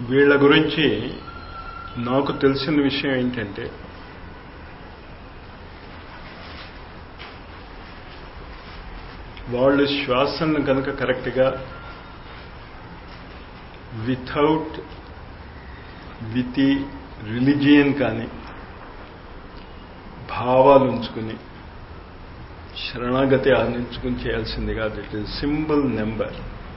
వీళ్ళ గురించి నాకు తెలిసిన విషయం ఏంటంటే వాళ్ళు శ్వాసను కనుక కరెక్ట్గా వితౌట్ విత్ రిలిజియన్ కానీ భావాలు ఉంచుకుని శరణాగతి ఆనందించుకుని చేయాల్సింది కాదు ఇట్ ఈజ్ సింపుల్ నెంబర్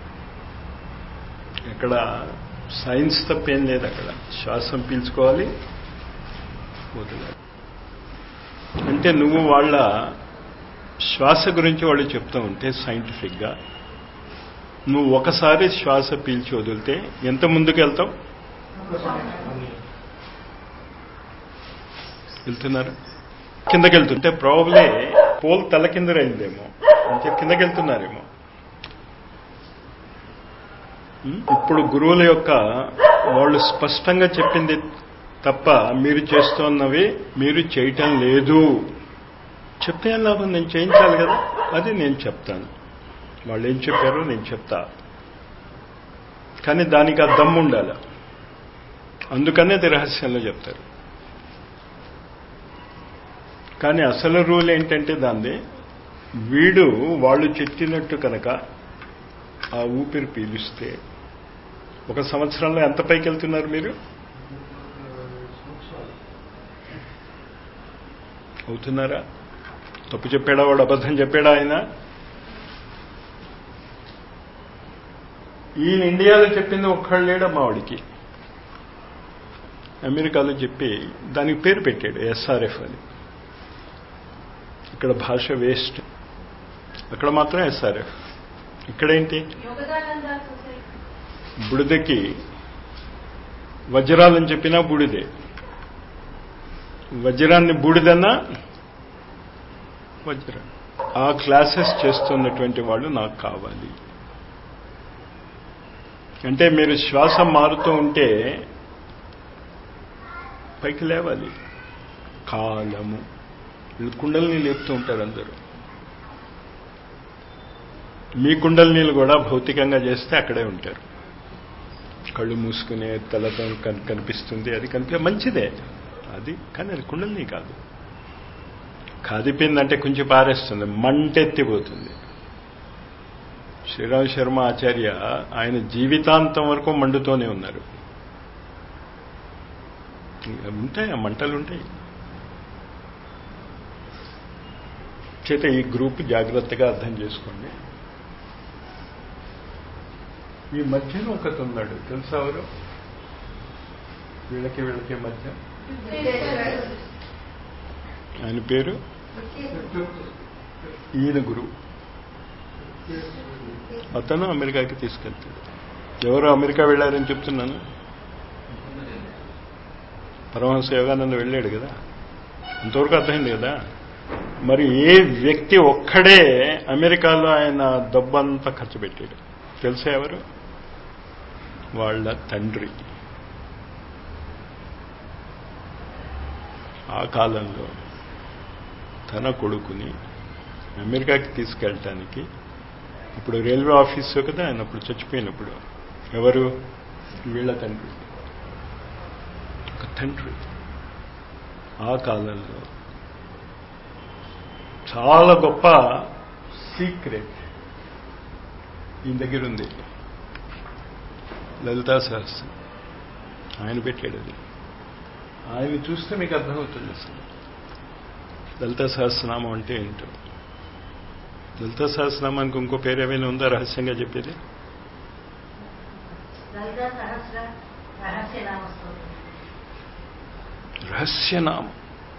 ఇక్కడ సైన్స్ తప్పేం లేదు అక్కడ శ్వాసం పీల్చుకోవాలి వదిలాలి అంటే నువ్వు వాళ్ళ శ్వాస గురించి వాళ్ళు చెప్తూ ఉంటే సైంటిఫిక్గా నువ్వు ఒకసారి శ్వాస పీల్చి వదిలితే ఎంత ముందుకు వెళ్తావు వెళ్తున్నారు కిందకి వెళ్తుంటే ప్రాబ్లే పోల్ తల కిందరైందేమో అంటే కిందకి వెళ్తున్నారేమో ఇప్పుడు గురువుల యొక్క వాళ్ళు స్పష్టంగా చెప్పింది తప్ప మీరు చేస్తున్నవి మీరు చేయటం లేదు చెప్తే ఏం లాభం నేను చేయించాలి కదా అది నేను చెప్తాను వాళ్ళు ఏం చెప్పారో నేను చెప్తా కానీ దానికి ఆ దమ్ము ఉండాలి అందుకనే అది రహస్యంలో చెప్తారు కానీ అసలు రూల్ ఏంటంటే దాన్ని వీడు వాళ్ళు చెప్పినట్టు కనుక ఆ ఊపిరి పీలిస్తే ఒక సంవత్సరంలో ఎంత పైకి వెళ్తున్నారు మీరు అవుతున్నారా తప్పు చెప్పాడా వాడు అబద్ధం చెప్పాడా ఆయన ఈయన ఇండియాలో చెప్పింది ఒక్కళ్ళు లేడా మా వాడికి అమెరికాలో చెప్పి దానికి పేరు పెట్టాడు ఎస్ఆర్ఎఫ్ అని ఇక్కడ భాష వేస్ట్ అక్కడ మాత్రం ఎస్ఆర్ఎఫ్ ఇక్కడేంటి బుడిదకి వజ్రాలని చెప్పినా బూడిదే వజ్రాన్ని బూడిదన్నా వజ్రం ఆ క్లాసెస్ చేస్తున్నటువంటి వాళ్ళు నాకు కావాలి అంటే మీరు శ్వాస మారుతూ ఉంటే పైకి లేవాలి కాలము వీళ్ళు కుండల్ని లేపుతూ ఉంటారు అందరూ మీ కుండల్నీళ్ళు కూడా భౌతికంగా చేస్తే అక్కడే ఉంటారు కళ్ళు మూసుకునే తలతో కనిపిస్తుంది అది కనిపి మంచిదే అది కానీ అది కుండల్ని కాదు కాదిపోయిందంటే కొంచెం పారేస్తుంది మంటెత్తిపోతుంది శ్రీరామ్ శర్మ ఆచార్య ఆయన జీవితాంతం వరకు మండుతోనే ఉన్నారు ఉంటాయి ఆ మంటలు ఉంటాయి చేత ఈ గ్రూప్ జాగ్రత్తగా అర్థం చేసుకోండి ఈ మధ్యన ఒకటి ఉన్నాడు తెలుసా ఎవరు వీళ్ళకి వీళ్ళకి మధ్య ఆయన పేరు ఈయన గురువు అతను అమెరికాకి తీసుకెళ్తాడు ఎవరు అమెరికా వెళ్ళారని చెప్తున్నాను పరమహంస యోగానంద వెళ్ళాడు కదా అంతవరకు అర్థమైంది కదా మరి ఏ వ్యక్తి ఒక్కడే అమెరికాలో ఆయన డబ్బంతా ఖర్చు పెట్టాడు తెలుసా ఎవరు వాళ్ళ తండ్రి ఆ కాలంలో తన కొడుకుని అమెరికాకి తీసుకెళ్ళటానికి ఇప్పుడు రైల్వే ఆఫీసు కదా ఆయన అప్పుడు చచ్చిపోయినప్పుడు ఎవరు వీళ్ళ తండ్రి ఒక తండ్రి ఆ కాలంలో చాలా గొప్ప సీక్రెట్ ఈయన దగ్గర ఉంది లలితా సహస్రం ఆయన పెట్టాడు అది ఆయన చూస్తే మీకు అర్థమవుతుంది అసలు లలితా సహస్రనామం అంటే ఏంటో లలితా సహస్రనామానికి ఇంకో పేరు ఏమైనా ఉందా రహస్యంగా చెప్పేది రహస్యనామం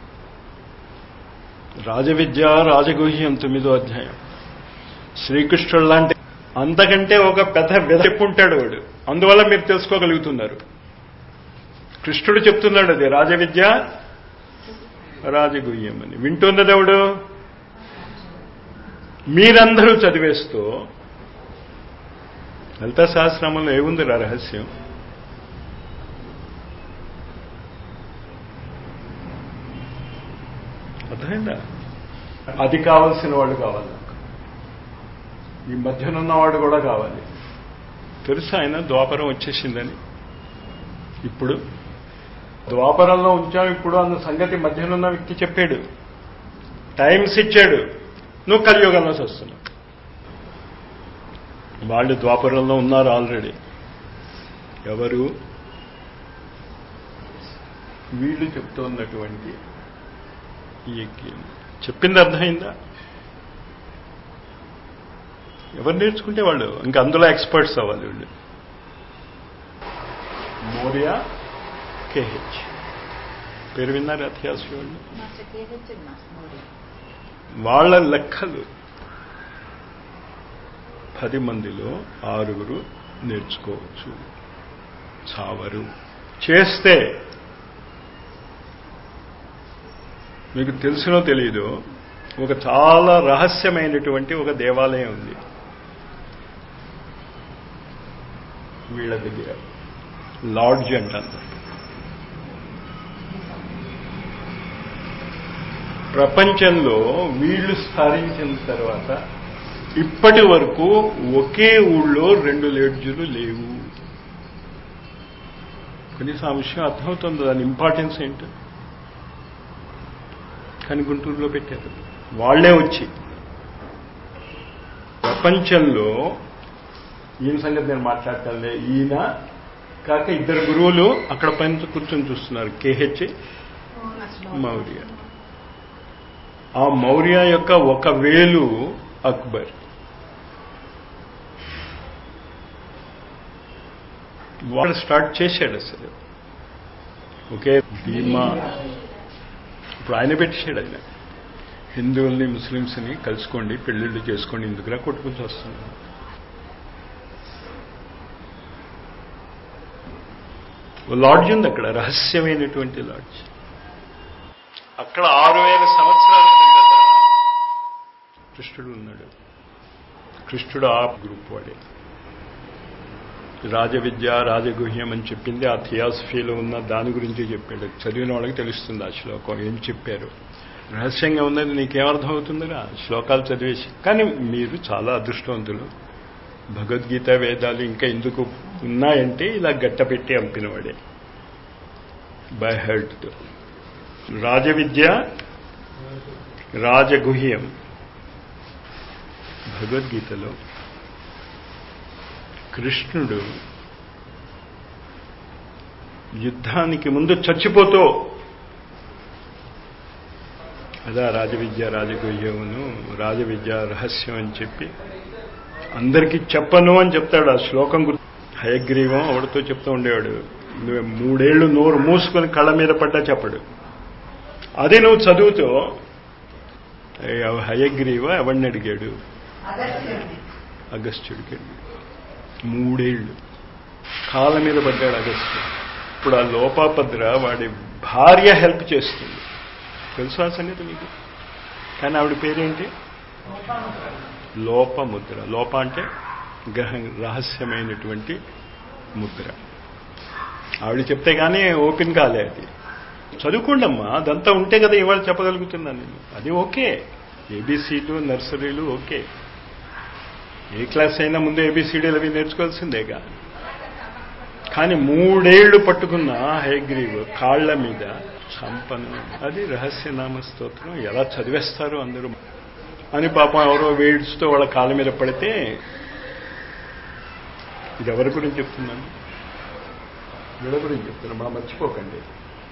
రాజవిద్య రాజగుహ్యం తొమ్మిదో అధ్యాయం శ్రీకృష్ణుడు లాంటి అంతకంటే ఒక పెద్ద వెదెప్పుంటాడు వాడు అందువల్ల మీరు తెలుసుకోగలుగుతున్నారు కృష్ణుడు చెప్తున్నాడు అది రాజవిద్య రాజగుహ్యం అని వింటున్నది ఎవడు మీరందరూ చదివేస్తూ లలితా సహస్రామంలో ఏముంది రా రహస్యం అర్థమైందా అది కావాల్సిన వాళ్ళు కావాలి నాకు ఈ మధ్యనున్నవాడు కూడా కావాలి తెలుసా ఆయన ద్వాపరం వచ్చేసిందని ఇప్పుడు ద్వాపరంలో ఉంచాం ఇప్పుడు అన్న సంగతి మధ్యలో ఉన్న వ్యక్తి చెప్పాడు టైమ్స్ ఇచ్చాడు నువ్వు కలియుగంలో వస్తున్నావు వాళ్ళు ద్వాపరంలో ఉన్నారు ఆల్రెడీ ఎవరు వీళ్ళు చెప్తున్నటువంటి ఈ యజ్ఞం చెప్పింది అర్థమైందా ఎవరు నేర్చుకుంటే వాళ్ళు ఇంకా అందులో ఎక్స్పర్ట్స్ అవ్వాలి వీళ్ళు మోరియా కేహెచ్ పేరు విన్నారు అత్యాస వాళ్ళు Master KH and Master Modi. వాళ్ళ లెక్కలు పది మందిలో ఆరుగురు నేర్చుకోవచ్చు చావరు చేస్తే మీకు తెలుసునో తెలియదు ఒక చాలా రహస్యమైనటువంటి ఒక దేవాలయం ఉంది వీళ్ళ దగ్గర లాడ్జ్ అంటారు ప్రపంచంలో వీళ్ళు స్థాపించిన తర్వాత ఇప్పటి వరకు ఒకే ఊళ్ళో రెండు లేడ్జులు లేవు కనీసం ఆ విషయం అర్థమవుతుంది దాని ఇంపార్టెన్స్ ఏంటో కానీ గుంటూరులో పెట్టారు వాళ్లే వచ్చి ప్రపంచంలో ఈయన సంగతి నేను మాట్లాడతానులే ఈయన కాక ఇద్దరు గురువులు అక్కడ పైన కూర్చొని చూస్తున్నారు కేహెచ్ మౌర్య ఆ మౌర్య యొక్క ఒక వేలు అక్బర్ వాడు స్టార్ట్ చేశాడు అసలు ఒకే భీమా ఇప్పుడు ఆయన పెట్టేశాడు ఆయన హిందువుల్ని ముస్లిమ్స్ని కలుసుకోండి పెళ్లిళ్ళు చేసుకోండి ఎందుకురా కొట్టుకుని వస్తుంది లాడ్జ్ ఉంది అక్కడ రహస్యమైనటువంటి లాడ్జ్ అక్కడ ఆరు వేల సంవత్సరాల కిందట కృష్ణుడు ఉన్నాడు కృష్ణుడు ఆ గ్రూప్ వాడే రాజవిద్య రాజగుహ్యం అని చెప్పింది ఆ థియాసఫీలో ఉన్న దాని గురించి చెప్పాడు చదివిన వాళ్ళకి తెలుస్తుంది ఆ శ్లోకం ఏం చెప్పారు రహస్యంగా ఉన్నది నీకేమర్థం అవుతుందిరా శ్లోకాలు చదివేసి కానీ మీరు చాలా అదృష్టవంతులు భగవద్గీత వేదాలు ఇంకా ఎందుకు ఉన్నాయంటే ఇలా గట్టపెట్టి అంపినవాడే బై హెల్త్తో రాజవిద్య రాజగుహ్యం భగవద్గీతలో కృష్ణుడు యుద్ధానికి ముందు చచ్చిపోతూ అదా రాజవిద్య రాజగుహ్యమును రాజవిద్య రహస్యం అని చెప్పి అందరికీ చెప్పను అని చెప్తాడు ఆ శ్లోకం గుర్తు హయగ్రీవం ఎవడితో చెప్తూ ఉండేవాడు నువ్వు మూడేళ్లు నోరు మూసుకొని కళ్ళ మీద పడ్డా చెప్పడు అది నువ్వు చదువుతూ హయగ్రీవ ఎవడిని అడిగాడు అగస్త్యుడికి అడిగాడు మూడేళ్లు కాళ్ళ మీద పడ్డాడు అగస్త్యుడు ఇప్పుడు ఆ లోపాపద్ర వాడి భార్య హెల్ప్ చేస్తుంది తెలుసు ఆ సంగతి మీకు కానీ ఆవిడ పేరేంటి లోపముద్ర లోప అంటే గ్రహ రహస్యమైనటువంటి ముద్ర ఆవిడ చెప్తే కానీ ఓపెన్ కాలే అది చదువుకోండమ్మా అదంతా ఉంటే కదా ఇవాళ చెప్పగలుగుతున్నాను నేను అది ఓకే ఏబీసీలు నర్సరీలు ఓకే ఏ క్లాస్ అయినా ముందు ఏబీసీడీలు అవి నేర్చుకోవాల్సిందేగా కానీ మూడేళ్లు పట్టుకున్న హైగ్రీవ్ కాళ్ల మీద సంపను అది రహస్యనామ స్తోత్రం ఎలా చదివేస్తారు అందరూ అని పాపం ఎవరో వేడ్స్తో వాళ్ళ కాళ్ళ మీద పడితే ఇది ఎవరి గురించి చెప్తున్నాను వీళ్ళ గురించి చెప్తున్నాను మనం మర్చిపోకండి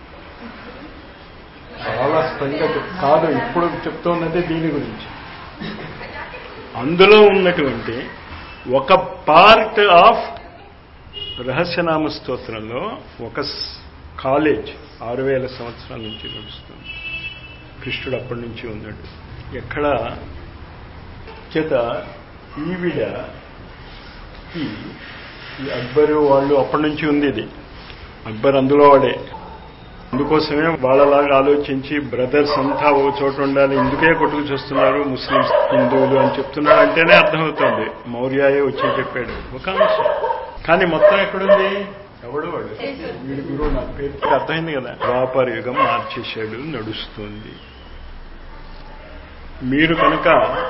చాలా స్పష్టంగా చెప్ కాదు ఇప్పుడు చెప్తున్నది దీని గురించి అందులో ఉన్నటువంటి ఒక పార్ట్ ఆఫ్ రహస్యనామ స్తోత్రంలో ఒక కాలేజ్ ఆరు వేల సంవత్సరాల నుంచి నడుస్తుంది కృష్ణుడు అప్పటి నుంచి ఉన్నాడు ఎక్కడ చేత ఈవిడ ఈ అక్బరు వాళ్ళు అప్పటి నుంచి ఉంది ఇది అక్బర్ అందులో వాడే అందుకోసమే వాళ్ళలాగా ఆలోచించి బ్రదర్స్ అంతా ఓ చోట ఉండాలి ఇందుకే కొట్టుకు చూస్తున్నారు ముస్లింస్ హిందువులు అని చెప్తున్నాడు అంటేనే అర్థమవుతుంది మౌర్యాయే వచ్చి చెప్పాడు ఒక అంశం కానీ మొత్తం ఎక్కడుంది ఎవడు వాడు వీడి గురువు నాకు పేరు అర్థమైంది కదా ద్వాపర యుగం మార్చేశాడు నడుస్తుంది మీరు కనుక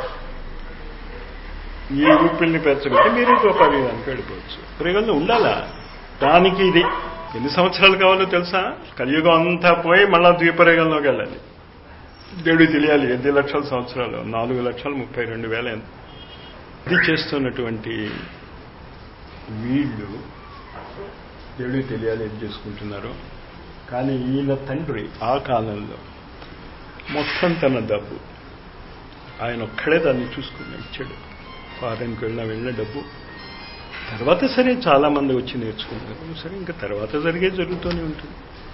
ఈ ఊపిల్ని పెంచగలిగితే మీరు ద్వాపర యుగానికి వెళ్ళిపోవచ్చు ప్రయోగంలో ఉండాలా దానికి ఇది ఎన్ని సంవత్సరాలు కావాలో తెలుసా కలియుగం అంతా పోయి మళ్ళా ద్వీపరేగంలోకి వెళ్ళాలి దేవుడు తెలియాలి ఎనిమిది లక్షల సంవత్సరాలు నాలుగు లక్షల ముప్పై రెండు వేల ఎంత ఇది చేస్తున్నటువంటి వీళ్ళు దేవుడికి తెలియాలి ఏం చేసుకుంటున్నారో కానీ ఈయన తండ్రి ఆ కాలంలో మొత్తం తన డబ్బు ఆయన ఒక్కడే దాన్ని చూసుకుని ఇచ్చాడు ఫారెన్కి వెళ్ళిన వెళ్ళిన డబ్బు తర్వాత సరే చాలా మంది వచ్చి నేర్చుకుంటారు సరే ఇంకా తర్వాత జరిగే జరుగుతూనే ఉంటుంది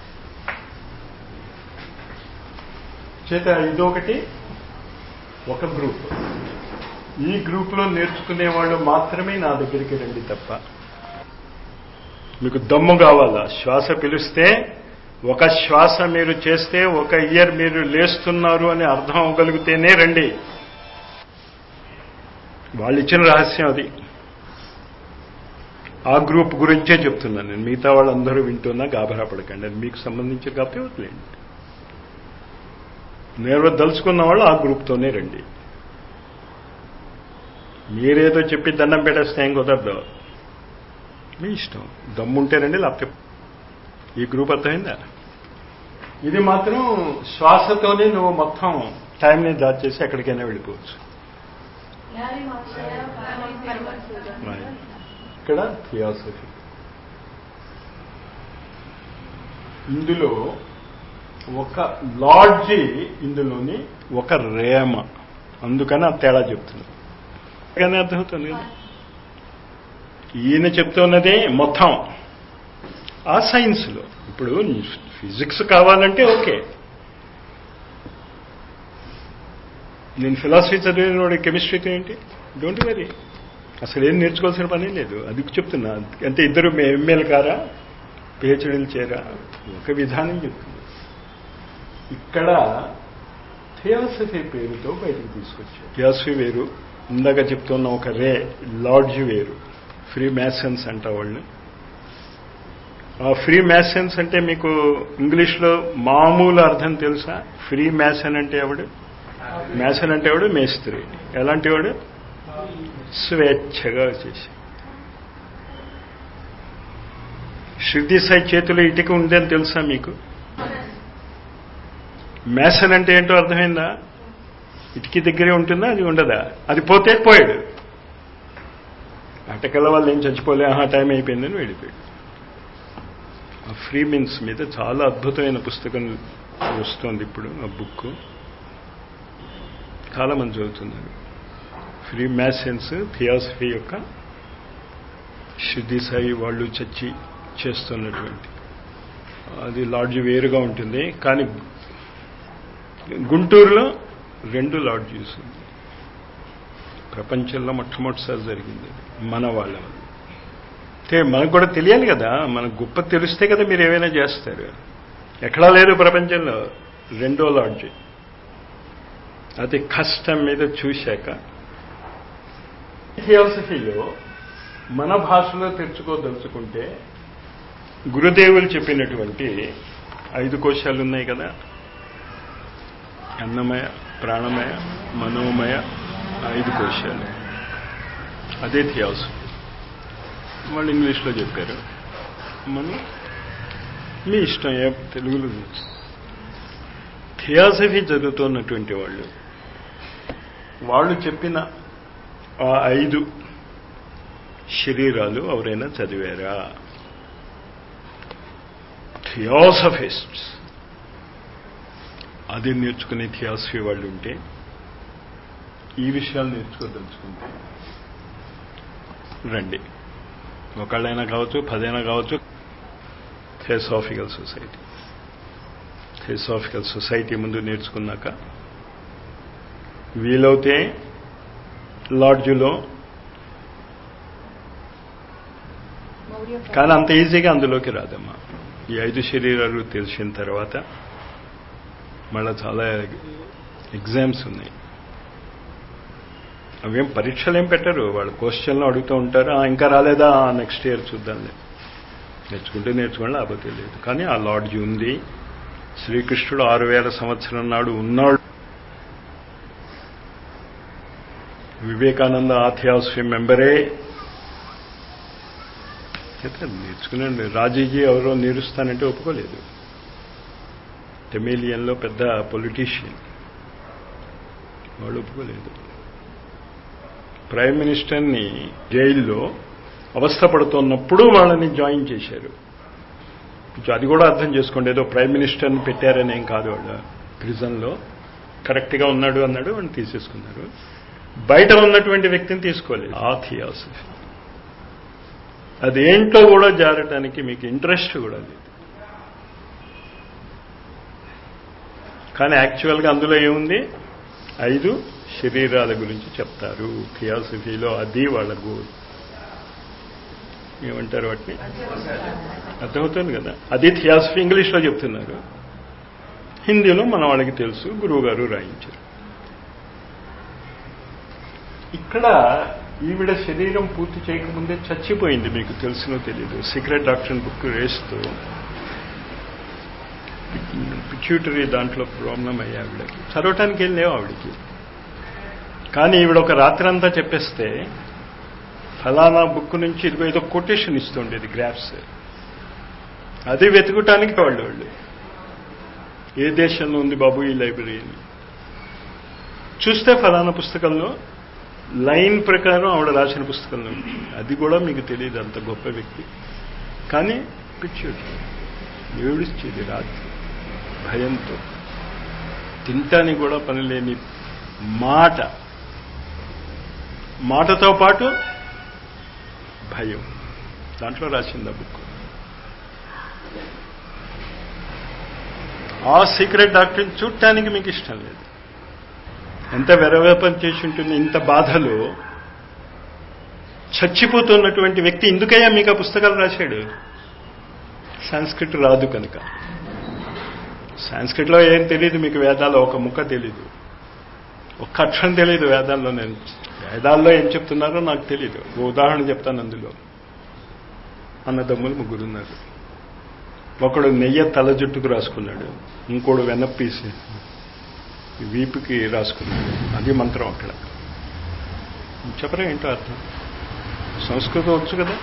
చేత ఇదొకటి ఒక గ్రూప్ ఈ గ్రూప్లో నేర్చుకునే వాళ్ళు మాత్రమే నా దగ్గరికి రండి తప్ప మీకు దమ్ము కావాలా శ్వాస పిలిస్తే ఒక శ్వాస మీరు చేస్తే ఒక ఇయర్ మీరు లేస్తున్నారు అని అర్థం అవ్వగలిగితేనే రండి వాళ్ళు ఇచ్చిన రహస్యం అది ఆ గ్రూప్ గురించే చెప్తున్నాను నేను మిగతా వాళ్ళందరూ వింటున్నా గాబరా పడకండి అది మీకు సంబంధించి కాబట్టి వదిలేండి నేను దలుచుకున్న వాళ్ళు ఆ గ్రూప్తోనే రండి మీరేదో చెప్పి దండం పెట్టేస్తే ఏం కుదరదు మీ ఇష్టం దమ్ముంటే రండి లేకపోతే ఈ గ్రూప్ అర్థమైందా ఇది మాత్రం శ్వాసతోనే నువ్వు మొత్తం టైంని దాచేసి ఎక్కడికైనా వెళ్ళిపోవచ్చు ఇక్కడ థియాసఫీ ఇందులో ఒక లాడ్జి ఇందులోని ఒక రేమ అందుకని ఆ తేడా చెప్తున్నారు కానీ అర్థమవుతుంది కదా ఈయన చెప్తున్నదే మొత్తం ఆ సైన్స్లో ఇప్పుడు ఫిజిక్స్ కావాలంటే ఓకే నేను ఫిలాసఫీ చదివిన వాడి కెమిస్ట్రీకి ఏంటి డోంట్ వెరీ అసలు ఏం నేర్చుకోవాల్సిన పని లేదు అది చెప్తున్నా అంటే ఇద్దరు ఎంఏలు కారా పిహెచ్డీలు చేరా ఒక విధానం చెప్తుంది ఇక్కడ థియాసఫీ పేరుతో బయటకు తీసుకొచ్చారు థియాసఫీ వేరు ఇందాక చెప్తున్న ఒక రే లాడ్జ్ వేరు ఫ్రీ మ్యాసన్స్ అంట వాళ్ళు ఆ ఫ్రీ మ్యాసన్స్ అంటే మీకు ఇంగ్లీష్లో మామూలు అర్థం తెలుసా ఫ్రీ మ్యాసన్ అంటే ఎవడు మ్యాసన్ అంటే ఎవడు మేస్త్రి ఎలాంటి వాడు స్వేచ్ఛగా చేసి శృతి సాయి చేతిలో ఇటుక ఉందని తెలుసా మీకు మేసన్ అంటే ఏంటో అర్థమైందా ఇటుకి దగ్గరే ఉంటుందా అది ఉండదా అది పోతే పోయాడు అటకల వాళ్ళు ఏం చచ్చిపోలే ఆహా టైం అయిపోయిందని వెళ్ళిపోయాడు ఆ ఫ్రీ మీన్స్ మీద చాలా అద్భుతమైన పుస్తకం వస్తుంది ఇప్పుడు ఆ బుక్ చాలా మంది చదువుతున్నారు ఫ్రీ మ్యాసెన్స్ థియాసఫీ యొక్క శుద్ధి సాయి వాళ్ళు చచ్చి చేస్తున్నటువంటి అది లాడ్జ్ వేరుగా ఉంటుంది కానీ గుంటూరులో రెండు లాడ్జెస్ ఉంది ప్రపంచంలో మొట్టమొదటిసారి జరిగింది మన వాళ్ళ వల్ల అంటే మనకు కూడా తెలియాలి కదా మనకు గొప్ప తెలిస్తే కదా మీరు ఏమైనా చేస్తారు ఎక్కడా లేదు ప్రపంచంలో రెండో లాడ్జ్ అది కష్టం మీద చూశాక థియాసఫీలో మన భాషలో తెచ్చుకోదలుచుకుంటే గురుదేవులు చెప్పినటువంటి ఐదు కోశాలు ఉన్నాయి కదా అన్నమయ ప్రాణమయ మనోమయ ఐదు కోశాలు అదే థియాసఫీ వాళ్ళు ఇంగ్లీష్లో చెప్పారు మనం మీ ఇష్టం ఏ తెలుగులో థియాసఫీ చదువుతున్నటువంటి వాళ్ళు వాళ్ళు చెప్పిన ఆ ఐదు శరీరాలు ఎవరైనా చదివారా థియాసఫిస్ట్స్ అది నేర్చుకునే థియాసఫీ వాళ్ళు ఉంటే ఈ విషయాలు నేర్చుకోదలుచుకుంటే రండి ఒకళ్ళైనా కావచ్చు పదైనా కావచ్చు థియోసాఫికల్ సొసైటీ థియోసాఫికల్ సొసైటీ ముందు నేర్చుకున్నాక వీలవుతే లాడ్జ్లో కానీ అంత ఈజీగా అందులోకి రాదమ్మా ఈ ఐదు శరీరాలు తెలిసిన తర్వాత మళ్ళా చాలా ఎగ్జామ్స్ ఉన్నాయి అవేం పరీక్షలు ఏం పెట్టరు వాళ్ళు క్వశ్చన్లు అడుగుతూ ఉంటారు "ఆ, ఇంకా రాలేదా నెక్స్ట్ ఇయర్ చూద్దాంలే నేర్చుకుంటే నేర్చుకోండి లేకపోతే లేదు కానీ ఆ లాడ్జ్ ఉంది శ్రీకృష్ణుడు ఆరు వేల సంవత్సరం నాడు ఉన్నాడు వివేకానంద ఆథియాసఫీ మెంబరే అయితే నేర్చుకున్నాను రాజీజీ ఎవరో నేరుస్తానంటే ఒప్పుకోలేదు టెమేలియన్లో పెద్ద పొలిటీషియన్ వాళ్ళు ఒప్పుకోలేదు ప్రైమ్ మినిస్టర్ని జైల్లో అవస్థపడుతున్నప్పుడు వాళ్ళని జాయిన్ చేశారు కొంచెం అది కూడా అర్థం చేసుకోండి ఏదో ప్రైమ్ మినిస్టర్ని పెట్టారని ఏం కాదు వాళ్ళు ప్రిజన్లో కరెక్ట్గా ఉన్నాడు అన్నాడు వాడిని తీసేసుకున్నారు బయట ఉన్నటువంటి వ్యక్తిని తీసుకోలేదు ఆ థియాసఫీ అదేంటో కూడా జారటానికి మీకు ఇంట్రెస్ట్ కూడా లేదు కానీ యాక్చువల్గా అందులో ఏముంది ఐదు శరీరాల గురించి చెప్తారు థియాసఫీలో అది వాళ్ళ గోల్ ఏమంటారు వాటిని అర్థమవుతుంది కదా అది థియాసఫీ ఇంగ్లీష్లో చెప్తున్నారు హిందీలో మన వాళ్ళకి తెలుసు గురువు గారు రాయించారు ఇక్కడ ఈవిడ శరీరం పూర్తి చేయకముందే చచ్చిపోయింది మీకు తెలుసునో తెలియదు సీక్రెట్ డాక్టర్ బుక్ వేస్తూ పిచ్యూటరీ దాంట్లో ప్రాబ్లం అయ్యా ఆవిడకి చదవటానికి ఏం లేవు ఆవిడకి కానీ ఈవిడ ఒక రాత్రి అంతా చెప్పేస్తే ఫలానా బుక్ నుంచి ఇదిగో ఏదో కొటేషన్ ఇస్తుండేది గ్రాఫ్స్ అది వెతుకుటానికి వాళ్ళు వాళ్ళు ఏ దేశంలో ఉంది బాబు ఈ లైబ్రరీ అని చూస్తే ఫలానా పుస్తకంలో లైన్ ప్రకారం ఆవిడ రాసిన పుస్తకంలో ఉంది. అది కూడా మీకు తెలియదు అంత గొప్ప వ్యక్తి కానీ పిచ్చుడు ఏడుచ్చేది రాత్రి భయంతో తింటానికి కూడా పని లేని మాట మాటతో పాటు భయం దాంట్లో రాసింది ఆ బుక్ ఆ సీక్రెట్ డాక్టర్ని చూడటానికి మీకు ఇష్టం లేదు ఎంత వెరవేపం చేసి ఉంటుంది ఇంత బాధలో చచ్చిపోతున్నటువంటి వ్యక్తి ఎందుకయ్యా మీకు ఆ పుస్తకాలు రాశాడు సంస్కృట్ రాదు కనుక సంస్కృట్లో ఏం తెలియదు మీకు వేదాల్లో ఒక ముక్క తెలీదు ఒక్క అక్షరం తెలియదు వేదాల్లో నేను వేదాల్లో ఏం చెప్తున్నారో నాకు తెలియదు ఓ ఉదాహరణ చెప్తాను అందులో అన్నదమ్ములు ముగ్గురున్నారు ఒకడు నెయ్య తల జుట్టుకు రాసుకున్నాడు ఇంకోడు వెనప్పీసి వీపుకి రాసుకున్నాడు అది మంత్రం అక్కడ చెప్పరా ఏంటో అర్థం సంస్కృతం వచ్చు కదా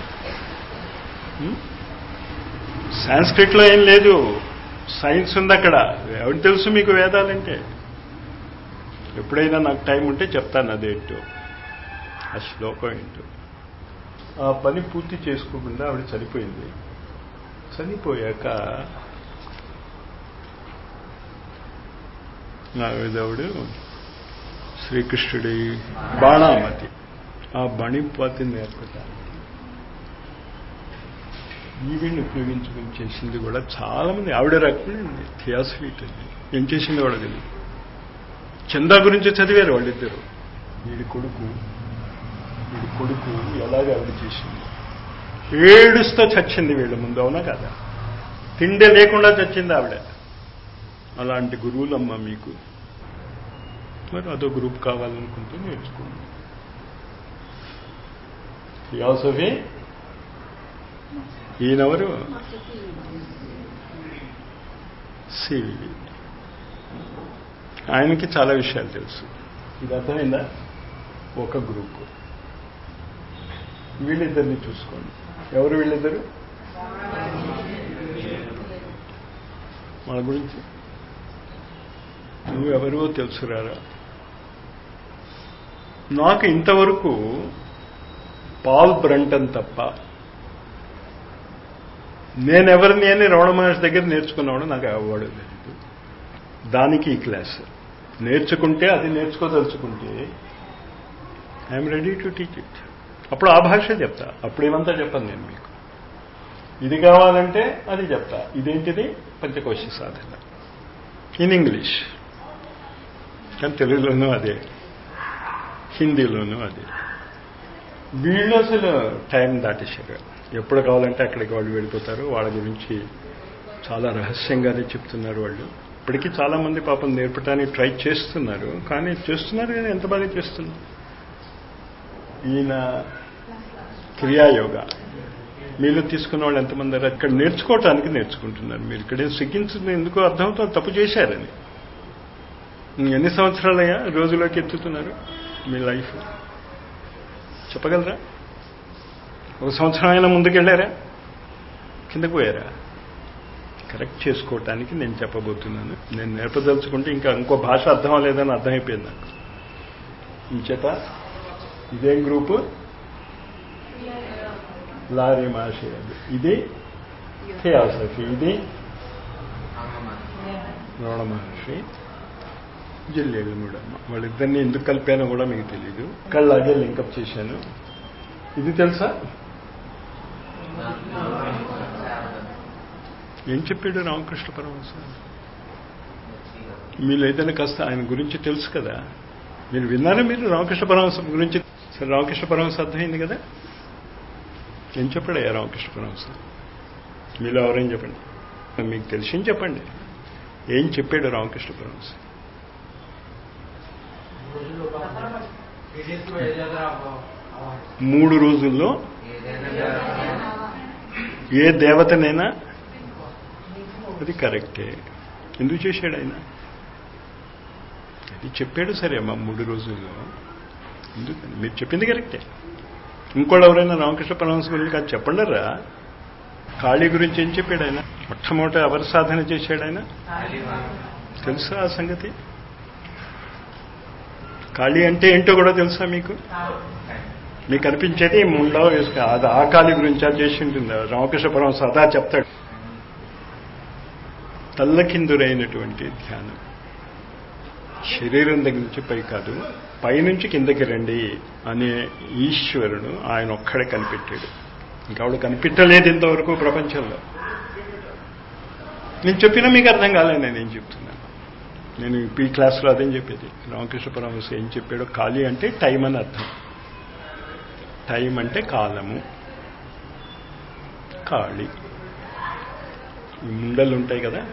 సాంస్క్రిట్లో ఏం లేదు సైన్స్ ఉంది అక్కడ ఎవరు తెలుసు మీకు వేదాలంటే ఎప్పుడైనా నాకు టైం ఉంటే చెప్తాను అదేంటో ఆ శ్లోకం ఏంటో ఆ పని పూర్తి చేసుకోకుండా ఆవిడ చనిపోయింది చనిపోయాక ఆవిడవుడు శ్రీకృష్ణుడి బాణామతి ఆ బణిపతి నేర్పడానికి ఈవిడ్ని ఉపయోగించుకుని చేసింది కూడా చాలా మంది ఆవిడ రకమైంది థియాసఫీట్ అండి ఏం చేసింది కూడా తెలియదు చందా గురించి చదివారు వాళ్ళిద్దరు వీడి కొడుకు వీడి కొడుకు ఎలాగ ఆవిడ చేసింది ఏడుస్తూ చచ్చింది వీళ్ళ ముందు అవునా కదా తిండి లేకుండా చచ్చింది ఆవిడ అలాంటి గురువులమ్మ మీకు మరి అదో గ్రూప్ కావాలనుకుంటే నేర్చుకోండి థియాసఫీ ఈయనెవరు సివి ఆయనకి చాలా విషయాలు తెలుసు ఇది అర్థమైందా ఒక గ్రూప్ వీళ్ళిద్దరిని చూసుకోండి ఎవరు వీళ్ళిద్దరు మన గురించి నువ్వెవరో తెలుసురారా నాకు ఇంతవరకు పాల్ బ్రంటన్ తప్ప నేనెవరిని అని రమణ మహర్షి దగ్గర నేర్చుకున్నాడు నాకు అవార్డు లేదు దానికి ఈ క్లాస్ నేర్చుకుంటే అది నేర్చుకోదలుచుకుంటే I'm ready to teach it అప్పుడు ఆ భాష చెప్తా అప్పుడేమంతా చెప్పను నేను మీకు ఇది కావాలంటే అది చెప్తా ఇదేంటిది పంచకోశ సాధన ఇన్ ఇంగ్లీష్ కానీ తెలుగులోనూ అదే హిందీలోనూ అదే వీళ్ళు అసలు టైం దాటేశారు ఎప్పుడు కావాలంటే అక్కడికి వాళ్ళు వెళ్ళిపోతారు వాళ్ళ గురించి చాలా రహస్యంగానే చెప్తున్నారు వాళ్ళు ఇప్పటికీ చాలా మంది పాపం నేర్పడానికి ట్రై చేస్తున్నారు కానీ చేస్తున్నారు కానీ ఎంత బాగా చేస్తున్నారు ఈయన క్రియాయోగ మీలో తీసుకున్న వాళ్ళు ఎంతమంది అక్కడ నేర్చుకోవటానికి నేర్చుకుంటున్నారు మీరు ఇక్కడ సిగ్గించింది ఎందుకో అర్థమవుతుంది తప్పు చేశారని ఎన్ని సంవత్సరాలయ్యా రోజులోకి ఎత్తుతున్నారు మీ లైఫ్ చెప్పగలరా ఒక సంవత్సరం అయినా ముందుకెళ్ళారా కిందకు పోయారా కరెక్ట్ చేసుకోవటానికి నేను చెప్పబోతున్నాను నేను నేర్పదలుచుకుంటే ఇంకా ఇంకో భాష అర్థం లేదని అర్థమైపోయింది నాకు ఇంచేత ఇదేం గ్రూపు లారీ మాషేది ఇది థియాసఫీ ఇది రమణ మహర్షి జిల్లేడు మూడమ్మ వాళ్ళిద్దరిని ఎందుకు కలిపానో కూడా మీకు తెలియదు కళ్ళాగే లింకప్ చేశాను ఇది తెలుసా ఏం చెప్పాడు రామకృష్ణ పరమహంస మీరు ఏదైనా కాస్త ఆయన గురించి తెలుసు కదా మీరు విన్నారా మీరు రామకృష్ణ పరమహంస గురించి సరే రామకృష్ణ పరమహంస అర్థమైంది కదా ఏం చెప్పాడయ్యా రామకృష్ణ పరమహంస మీలో ఎవరేం చెప్పండి మీకు తెలిసింది చెప్పండి ఏం చెప్పాడు రామకృష్ణ పరమహంస మూడు రోజుల్లో ఏ దేవతనైనా అది కరెక్టే ఎందుకు చేశాడు ఆయన అది చెప్పాడు సరే అమ్మా మూడు రోజుల్లో ఎందుకని మీరు చెప్పింది కరెక్టే ఇంకోళ్ళు ఎవరైనా రామకృష్ణ పరమహంస గురించి కాదు చెప్పండరా ఖాళీ గురించి ఏం చెప్పాడు ఆయన మొట్టమొదటి ఎవరు సాధన చేశాడు ఆయన తెలుసా ఆ సంగతి ఖాళీ అంటే ఏంటో కూడా తెలుసా మీకు మీకు అనిపించేది ముండో వేసుక అది ఆ ఖాళీ గురించి అది చేసి ఉంటుంది రామకృష్ణ పరమహంస అదా చెప్తాడు తల్లకిందురైనటువంటి ధ్యానం శరీరం దగ్గర నుంచి పై కాదు పైనుంచి కిందకి రండి అనే ఈశ్వరుడు ఆయన ఒక్కడే కనిపెట్టాడు ఇంకావిడ కనిపెట్టలేదు ఇంతవరకు ప్రపంచంలో నేను చెప్పినా మీకు అర్థం కాలేదు నేనేం చెప్తున్నాను నేను ఈ క్లాస్లో అదేం చెప్పేది రామకృష్ణ పరమహంస ఏం చెప్పాడో ఖాళీ అంటే టైం అని అర్థం టైం అంటే కాలము ఖాళీ ఈ ముండలు ఉంటాయి కదా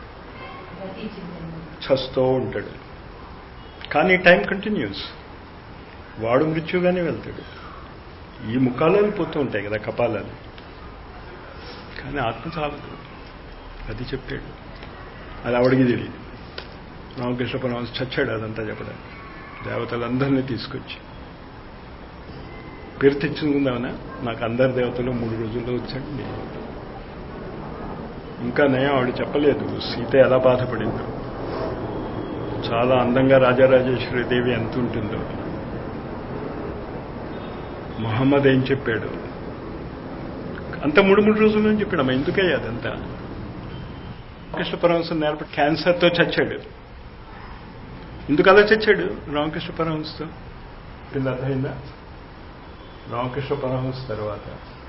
చస్తూ ఉంటాడు కానీ టైం కంటిన్యూస్ వాడు మృత్యుగానే వెళ్తాడు ఈ ముఖాలు పోతూ ఉంటాయి కదా కపాలాలు కానీ ఆత్మ చాలదు అది చెప్పాడు అది ఆవిడికి తెలియదు రామకృష్ణ పరమహంస చచ్చాడు అదంతా చెప్పడానికి దేవతలందరినీ తీసుకొచ్చి పేరు తెచ్చుకుందామనా నాకు అందరి దేవతలు మూడు రోజుల్లో వచ్చండి ఇంకా నయం ఆవిడ చెప్పలేదు సీత ఎలా బాధపడిందో చాలా అందంగా రాజరాజేశ్వరి దేవి ఎంత ఉంటుందో మొహమ్మద్ ఏం చెప్పాడు అంత మూడు మూడు రోజుల్లో చెప్పాడు ఎందుకయ్యా అదంతా రామకృష్ణ పరమహంస నేర్ప క్యాన్సర్తో చచ్చాడు ఎందుకు అలా చచ్చాడు రామకృష్ణ పరమహంసతో కింద అర్థమైందా రామకృష్ణ పరమహంస తర్వాత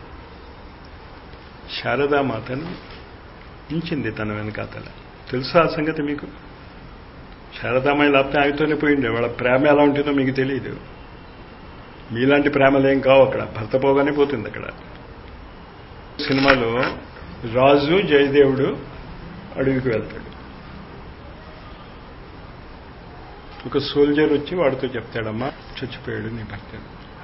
శారదామాతను ఉంచింది తన వెనకాతల తెలుసా ఆ సంగతి మీకు శారదామాయి లేకపోతే ఆగితోనే పోయిండే వాళ్ళ ప్రేమ ఎలా ఉంటుందో మీకు తెలియదు మీలాంటి ప్రేమలేం కావు అక్కడ భర్త పోగానే పోతుంది అక్కడ సినిమాలో రాజు జయదేవుడు అడవికి వెళ్తాడు ఒక సోల్జర్ వచ్చి వాడితో చెప్తాడమ్మా చచ్చిపోయాడు నీ భర్త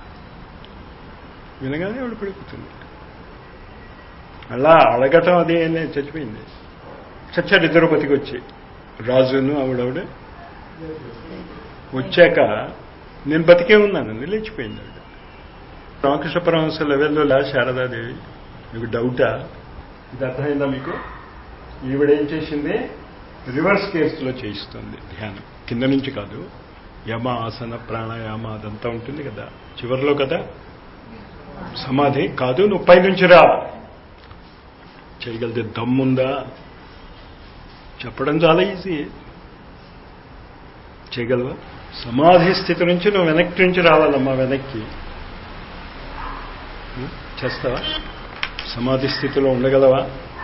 వినగానే ఆవిడ పడిపోతుంది అలా అడగటం అదే చచ్చిపోయింది చచ్చాడు ఇద్దరు బతికి వచ్చి రాజును ఆవిడవిడ వచ్చాక నేను బతికే ఉన్నాను లేచిపోయింది ఆవిడ రామకృష్ణ పరమహంస లెవెల్లో లా శారదాదేవి మీకు డౌటా ఇది అర్థమైందా మీకు ఈవిడేం చేసింది రివర్స్ కేసులో చేయిస్తుంది ధ్యానం కింద నుంచి కాదు యమ ఆసన ప్రాణాయామ అదంతా ఉంటుంది కదా చివరిలో కదా సమాధి కాదు నువ్వు పైనుంచి రా చేయగలితే దమ్ముందా చెప్పడం చాలా ఈజీ చేయగలవా సమాధి స్థితి నుంచి నువ్వు వెనక్కి నుంచి రావాలమ్మా వెనక్కి చేస్తావా సమాధి స్థితిలో ఉండగలవా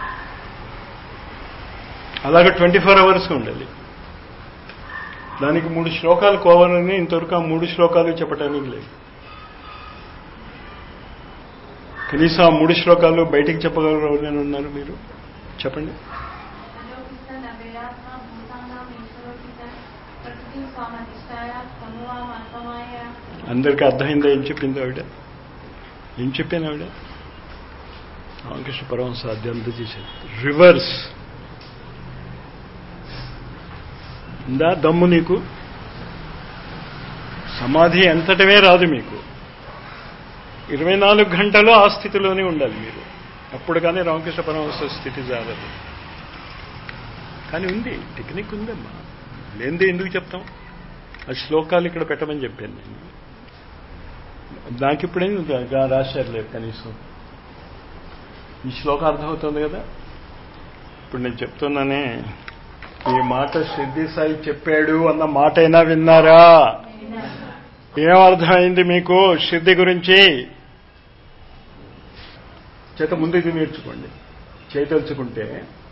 అలాగే ట్వంటీ ఫోర్ అవర్స్ ఉండాలి దానికి మూడు శ్లోకాలు కోవాలని ఇంతవరకు ఆ మూడు శ్లోకాలు చెప్పడానికి లేదు కనీసం ఆ మూడు శ్లోకాలు బయటికి చెప్పగలరు ఎవరైనా ఉన్నారు మీరు చెప్పండి అందరికీ అర్థమైందా ఏం చెప్పింది ఆవిడ ఏం చెప్పాను ఆవిడ రామకృష్ణ పరమహంస అధ్యంత చేశారు రివర్స్ ఉందా దమ్ము నీకు సమాధి ఎంతటమే రాదు మీకు ఇరవై నాలుగు గంటలు ఆ స్థితిలోనే ఉండాలి మీరు ఆ అప్పుడు కానీ రామకృష్ణ పరమహంస స్థితి జాగదు కానీ ఉంది టెక్నిక్ ఉందమ్మా లేనిదే ఎందుకు చెప్తాం ఆ శ్లోకాలు ఇక్కడ పెట్టమని చెప్పాను నేను నాకు ఇప్పుడేం రాశారు లేదు కనీసం ఈ శ్లోకం అర్థమవుతుంది కదా ఇప్పుడు నేను చెప్తున్నానే ఈ మాట సిద్ధి సాయి చెప్పాడు అన్న మాట అయినా విన్నారా ఏం అర్థమైంది మీకు సిద్ధి గురించి చేత ముందు ఇది నేర్చుకోండి చేయదలుచుకుంటే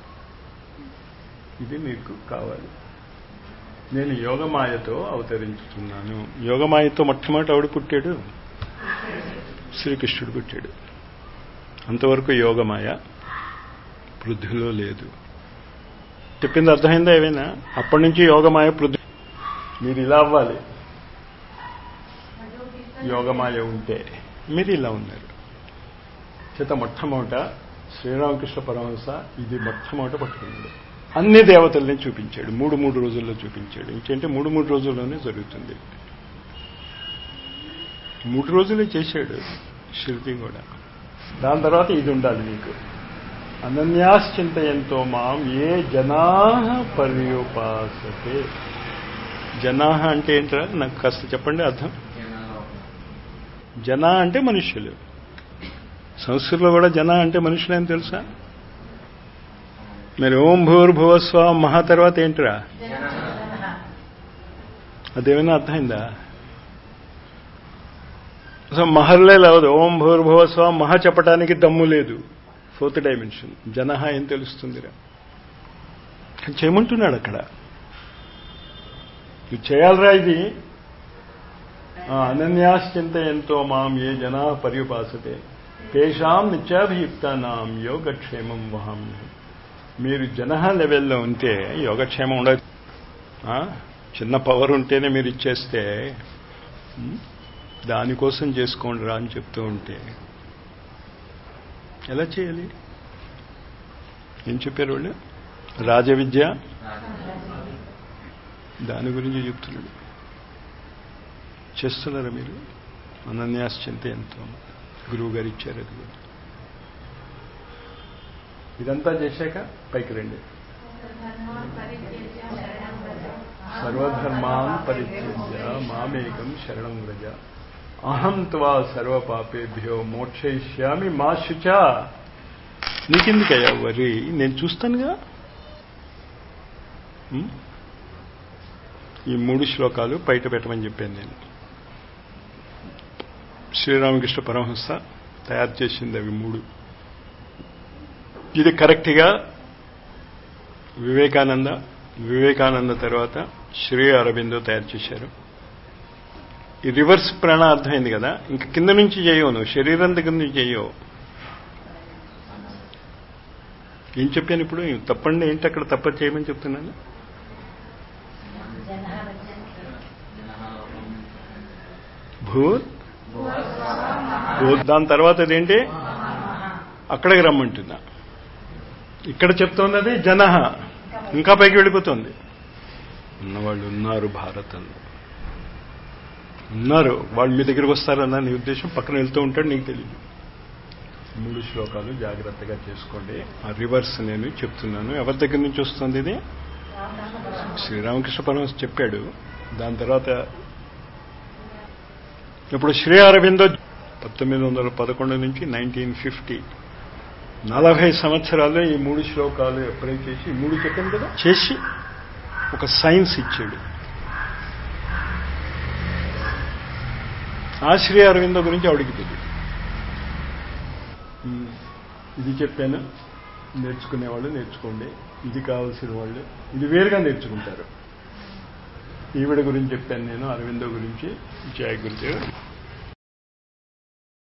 ఇది మీకు కావాలి నేను యోగమాయతో అవతరించుతున్నాను యోగమాయతో మొట్టమొదటి ఆవిడ పుట్టాడు శ్రీకృష్ణుడు పుట్టాడు అంతవరకు యోగమాయ పృథ్వీలో లేదు చెప్పింది అర్థమైందా ఏమైనా అప్పటి నుంచి యోగమాయ పృథ్వీ మీరు ఇలా అవ్వాలి యోగమాయ ఉంటే మీరు ఇలా ఉన్నారు చేత మొట్టమొదట శ్రీరామకృష్ణ పరమహంస ఇది మొట్టమొదట పట్టుకున్నాడు అన్ని దేవతల్ని చూపించాడు మూడు మూడు రోజుల్లో చూపించాడు ఇంకేంటే మూడు మూడు రోజుల్లోనే జరుగుతుంది మూడు రోజులే చేశాడు శిల్పి కూడా దాని తర్వాత ఇది ఉండాలి మీకు అనన్యాశ్చింతయంతో మాం ఏ జనా పర్యుపాసతే జనా అంటే ఏంట్రా నాకు కాస్త చెప్పండి అర్థం జన అంటే మనుష్యులు సంస్కృతిలో కూడా జన అంటే మనుషులే అని తెలుసా మరి ఓం భూర్భువస్వ మహా తర్వాత ఏంటిరా అదేమైనా అర్థమైందా అసలు మహర్లే లేవదు ఓం భూర్భువస్వ మహా చెప్పటానికి దమ్ము లేదు ఫోర్త్ డైమెన్షన్ జనహ ఏం తెలుస్తుందిరా చేయమంటున్నాడు అక్కడ నువ్వు చేయాలరా ఇది అనన్యాశ్చింతయంతో మాం ఏ జనా పర్యుపాసతే తేషాం నిత్యాభియుక్తానాం యోగక్షేమం వహామి మీరు జన లెవెల్లో ఉంటే యోగక్షేమం ఉండదు చిన్న పవర్ ఉంటేనే మీరు ఇచ్చేస్తే దానికోసం చేసుకోండి రా అని చెప్తూ ఉంటే ఎలా చేయాలి ఏం చెప్పారు వాళ్ళు రాజవిద్య దాని గురించి చెప్తున్నాడు చేస్తున్నారా మీరు అనన్యాశ్చింత ఎంతో గురువు గారు ఇచ్చారు అది కూడా ఇదంతా చేశాక పైకి రండి సర్వధర్మాన్ పరిత్యజ్య మామేకం శరణం వ్రజ అహం త్వా సర్వపాపేభ్యో మోక్షయిష్యామి మా శుచ నీకెందుకయ్యా వరి నేను చూస్తానుగా ఈ మూడు శ్లోకాలు బయట పెట్టమని చెప్పాను నేను శ్రీరామకృష్ణ పరమహంస తయారు చేసింది అవి మూడు ఇది కరెక్ట్గా వివేకానంద వివేకానంద తర్వాత శ్రీ అరవిందో తయారు చేశారు ఈ రివర్స్ ప్రాణ అర్థమైంది కదా ఇంక కింద నుంచి చేయవు నువ్వు శరీరం దగ్గర నుంచి చేయవు ఏం చెప్పాను ఇప్పుడు తప్పండి ఏంటి అక్కడ తప్ప చేయమని చెప్తున్నాను భూత్ భూత్ దాని తర్వాత అదేంటి అక్కడికి రమ్మంటున్నా ఇక్కడ చెప్తోంది జన ఇంకా పైకి వెళ్ళిపోతుంది ఉన్నవాళ్ళు ఉన్నారు భారతంలో ఉన్నారు వాళ్ళు మీ దగ్గరికి వస్తారన్న నీ ఉద్దేశం పక్కన వెళ్తూ ఉంటాడు నీకు తెలియదు మూడు శ్లోకాలు జాగ్రత్తగా చేసుకోండి ఆ రివర్స్ నేను చెప్తున్నాను ఎవరి దగ్గర నుంచి వస్తుంది ఇది శ్రీరామకృష్ణ పరమహంస చెప్పాడు దాని తర్వాత ఇప్పుడు శ్రీ అరవిందో పంతొమ్మిది వందల పదకొండు నుంచి నైన్టీన్ ఫిఫ్టీ నలభై సంవత్సరాల్లో ఈ మూడు శ్లోకాలు అప్లై చేసి ఈ మూడు చెప్పాను కదా చేసి ఒక సైన్స్ ఇచ్చాడు ఆ శ్రీ అరవిందో గురించి ఆవిడికి తెలియదు ఇది చెప్పాను నేర్చుకునేవాళ్ళు నేర్చుకోండి ఇది కావాల్సిన వాళ్ళు ఇది వేరుగా నేర్చుకుంటారు ఈవిడ గురించి చెప్పాను నేను అరవిందో గురించి జయ గురుదేవ్